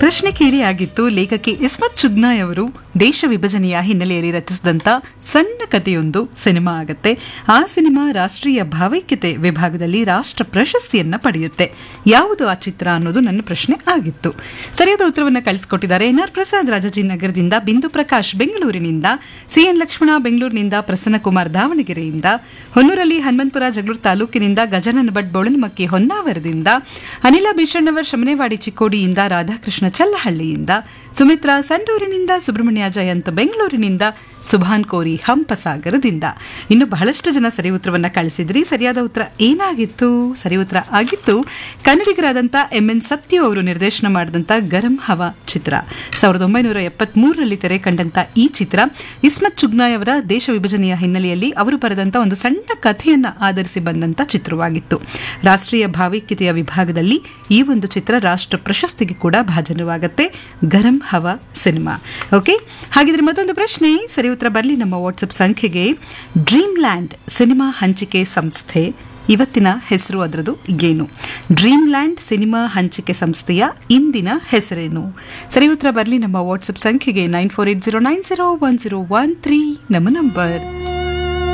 ಪ್ರಶ್ನೆ ಕೇಳಿ ಆಗಿತ್ತು ಲೇಖಕಿ ಇಸ್ಮತ್ ಚುಗ್ನಾಯ್ ಅವರು ದೇಶ ವಿಭಜನೆಯ ಹಿನ್ನೆಲೆಯಲ್ಲಿ ರಚಿಸಿದಂಥ ಸಣ್ಣ ಕಥೆಯೊಂದು ಸಿನಿಮಾ ಆಗತ್ತೆ ಆ ಸಿನಿಮಾ ರಾಷ್ಟ್ರೀಯ ಭಾವೈಕ್ಯತೆ ವಿಭಾಗದಲ್ಲಿ ರಾಷ್ಟ್ರ ಪ್ರಶಸ್ತಿಯನ್ನ ಪಡೆಯುತ್ತೆ ಯಾವುದು ಆ ಚಿತ್ರ ಅನ್ನೋದು ನನ್ನ ಪ್ರಶ್ನೆ ಆಗಿತ್ತು ಸರಿಯಾದ ಉತ್ತರವನ್ನು ಕಳಿಸಿಕೊಟ್ಟಿದ್ದಾರೆ ಎನ್ ಆರ್ ಪ್ರಸಾದ್ ರಾಜಾಜಿನಗರದಿಂದ ಬಿಂದು ಪ್ರಕಾಶ್ ಬೆಂಗಳೂರಿನಿಂದ ಸಿಎನ್ ಲಕ್ಷ್ಮಣ ಬೆಂಗಳೂರಿನಿಂದ ಪ್ರಸನ್ನಕುಮಾರ್ ದಾವಣಗೆರೆಯಿಂದ ಹೊನ್ನೂರಲ್ಲಿ ಹನುಮಂತಪುರ ಜಗಳೂರು ತಾಲೂಕಿನಿಂದ ಗಜಾನನ ಭಟ್ ಬೋಳನಮಕ್ಕಿ ಹೊನ್ನಾವರದಿಂದ ಅನಿಲ ಭೀಷಣ್ಣವರ್ ಶಮನೆವಾಡಿ ಚಿಕ್ಕೋಡಿಯಿಂದ ರಾಧಾಕೃಷ್ಣ ಚಲ್ಲಹಳ್ಳಿಯಿಂದ ಸುಮಿತ್ರಾ ಸಂಡೂರಿನಿಂದ ಸುಬ್ರಹ್ಮಣ್ಯ ಜಯಂತ್ ಬೆಂಗಳೂರಿನಿಂದ ಸುಭಾನ್ ಕೋರಿ ಹಂಪಸಾಗರದಿಂದ ಇನ್ನು ಬಹಳಷ್ಟು ಜನ ಸರಿ ಉತ್ತರವನ್ನ ಕಳಿಸಿದ್ರಿ ಸರಿಯಾದ ಉತ್ತರ ಏನಾಗಿತ್ತು ಸರಿ ಉತ್ತರ ಆಗಿತ್ತು ಕನ್ನಡಿಗರಾದಂಥ ಎಂ ಎನ್ ಸತ್ಯು ಅವರು ನಿರ್ದೇಶನ ಮಾಡಿದಂಥ ಗರಂ ಹವಾ ಚಿತ್ರ ಸಾವಿರದ ಒಂಬೈನೂರ ಎಪ್ಪತ್ಮೂರರಲ್ಲಿ ತೆರೆ ಕಂಡಂತ ಈ ಚಿತ್ರ ಇಸ್ಮತ್ ಚುಗ್ನಾಯ್ ಅವರ ದೇಶ ವಿಭಜನೆಯ ಹಿನ್ನೆಲೆಯಲ್ಲಿ ಅವರು ಬರೆದಂತ ಒಂದು ಸಣ್ಣ ಕಥೆಯನ್ನ ಆಧರಿಸಿ ಬಂದಂತ ಚಿತ್ರವಾಗಿತ್ತು ರಾಷ್ಟ್ರೀಯ ಭಾವೈಕ್ಯತೆಯ ವಿಭಾಗದಲ್ಲಿ ಈ ಒಂದು ಚಿತ್ರ ರಾಷ್ಟ್ರ ಪ್ರಶಸ್ತಿಗೆ ಕೂಡ ಭಾಜನವಾಗುತ್ತೆ ಗರಂ ಹವಾ ಸಿನಿಮಾ ಓಕೆ ಹಾಗಿದ್ರೆ ಮತ್ತೊಂದು ಪ್ರಶ್ನೆ ಸರಿ ಉತ್ತರ ಬರಲಿ ನಮ್ಮ ವಾಟ್ಸಪ್ ಸಂಖ್ಯೆಗೆ ಡ್ರೀಮ್ ಲ್ಯಾಂಡ್ ಸಿನಿಮಾ ಹಂಚಿಕೆ ಸಂಸ್ಥೆ ಇವತ್ತಿನ ಹೆಸರು ಅದರದು ಏನು ಡ್ರೀಮ್ ಲ್ಯಾಂಡ್ ಸಿನಿಮಾ ಹಂಚಿಕೆ ಸಂಸ್ಥೆಯ ಇಂದಿನ ಹೆಸರೇನು ಸರಿ ಉತ್ತರ ಬರಲಿ ನಮ್ಮ ವಾಟ್ಸಪ್ ಸಂಖ್ಯೆಗೆ nine four eight zero nine zero one zero one three ನಮ್ಮ ನಂಬರ್